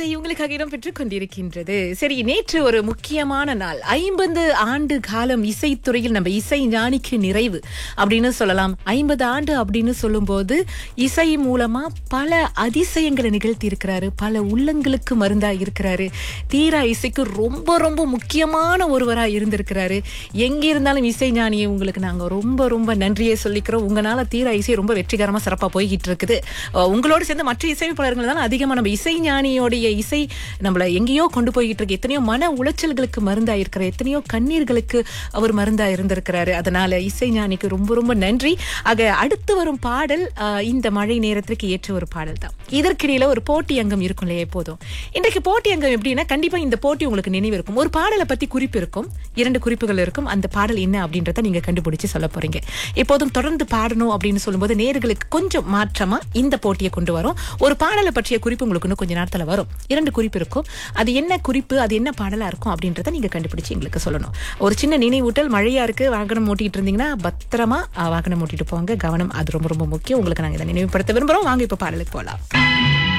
இசை உங்களுக்காக இடம் பெற்றுக் கொண்டிருக்கின்றது சரி நேற்று ஒரு முக்கியமான நாள் ஐம்பது ஆண்டு காலம் இசைத்துறையில் நம்ம இசை ஞானிக்கு நிறைவு அப்படின்னு சொல்லலாம் ஐம்பது ஆண்டு அப்படின்னு சொல்லும்போது இசை மூலமா பல அதிசயங்களை நிகழ்த்தி இருக்கிறாரு பல உள்ளங்களுக்கு மருந்தா இருக்கிறாரு தீரா இசைக்கு ரொம்ப ரொம்ப முக்கியமான ஒருவரா இருந்திருக்கிறாரு எங்க இருந்தாலும் இசை ஞானியை உங்களுக்கு நாங்க ரொம்ப ரொம்ப நன்றியை சொல்லிக்கிறோம் உங்களால தீரா இசை ரொம்ப வெற்றிகரமா சிறப்பா போய்கிட்டு இருக்குது அஹ் உங்களோடு சேர்ந்து மற்ற இசையமைப்பாளர்கள் தான் அதிகமா நம்ம இசை ஞானியோடைய இசை நம்மள எங்கேயோ கொண்டு போய்கிட்டு இருக்கு எத்தனையோ மன உளைச்சல்களுக்கு மருந்தா இருக்கிற எத்தனையோ கண்ணீர்களுக்கு அவர் மருந்தா இருந்திருக்கிறாரு அதனால இசை ஞானிக்கு ரொம்ப ரொம்ப நன்றி ஆக அடுத்து வரும் பாடல் அஹ், இந்த மழை நேரத்திற்கு ஏற்ற ஒரு பாடல் தான் இதற்கிடையில ஒரு போட்டி அங்கம் இருக்கும் இல்லையா எப்போதும் இன்றைக்கு போட்டி அங்கம் எப்படின்னா கண்டிப்பா இந்த போட்டி உங்களுக்கு நினைவு இருக்கும் ஒரு பாடலை பத்தி குறிப்பு இருக்கும் இரண்டு குறிப்புகள் இருக்கும் அந்த பாடல் என்ன அப்படின்றத நீங்க கண்டுபிடிச்சு சொல்ல போறீங்க எப்போதும் தொடர்ந்து பாடணும் அப்படின்னு சொல்லும்போது நேர்களுக்கு கொஞ்சம் மாற்றமா இந்த போட்டியை கொண்டு வரும் ஒரு பாடலை பற்றிய குறிப்பு உங்களுக்கு இன்னும் கொஞ்ச நேரத்துல வரும் இரண்டு குறிப்பு இருக்கும் அது என்ன குறிப்பு அது என்ன பாடலா இருக்கும் அப்படின்றத நீங்க கண்டுபிடிச்சு எங்களுக்கு சொல்லணும் ஒரு சின்ன நினைவூட்டல் மழையா இருக்கு வாகனம் ஓட்டிட்டு இருந்தீங்கன்னா பத்திரமா அஹ், வாகனம் ஓட்டிட்டு போங்க கவனம் அது ரொம்ப ரொம்ப முக்கியம் உங்களுக்கு நாங்க இதை நினைவுபடுத்த விரும்புறோம் வாங்க இப்ப பாடலுக்கு போலாம்